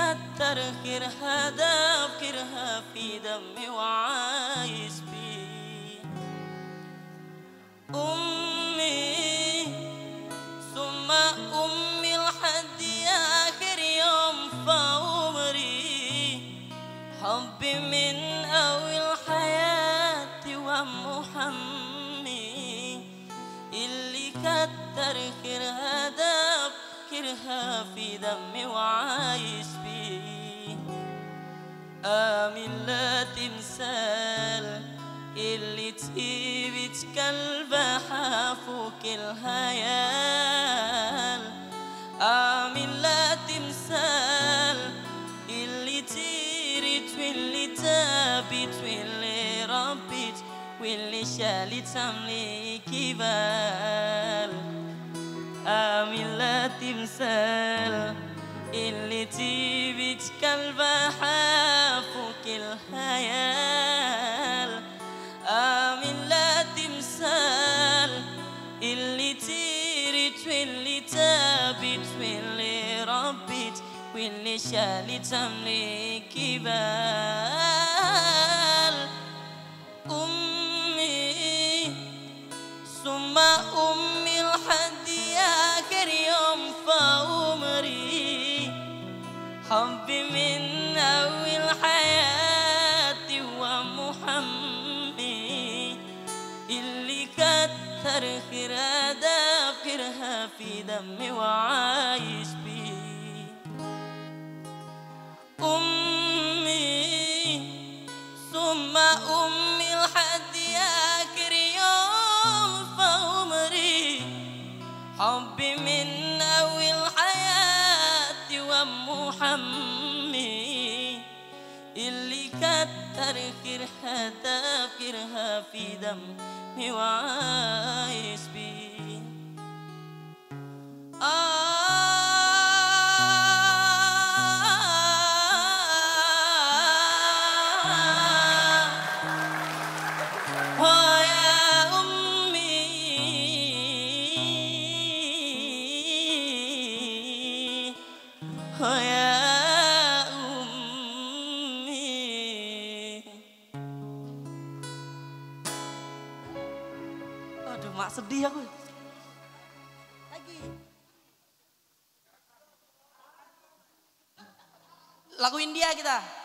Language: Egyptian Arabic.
كتر خيرها داب خيرها في دمي وعايش بيه أمي ثم أمي لحد آخر يوم في عمري حبي من أول حياتي وأم حمي اللي كتر خيرها داب خيرها في دمي وعايش بيه آمن لا تمثال اللي تسيب كلبة حافوك الهيال آمن لا تمثال اللي تيرت واللي تابت واللي ربت واللي شالت أملي بال آمن لا تمثال اللي تيبت كلبة حافوك الخيال آمن لا تمثال اللي تيرت واللي تابت واللي ربت واللي شالت أملك بال أمي ثم أمي لحد آخر يوم في عمري حبي من أول حياتي ومحمي اللي كتر خيرها داب خيرها في دمي وعايش بيه أمي ثم أمي لحد آخر يوم في عمري حبي من أول حياتي وأم حمي اللي كتر خيرها تفكرها في دمي وعايش بيه آه ويا أمي ويا أمي Aduh, mak sedih aku. Lagi. Lagu India kita.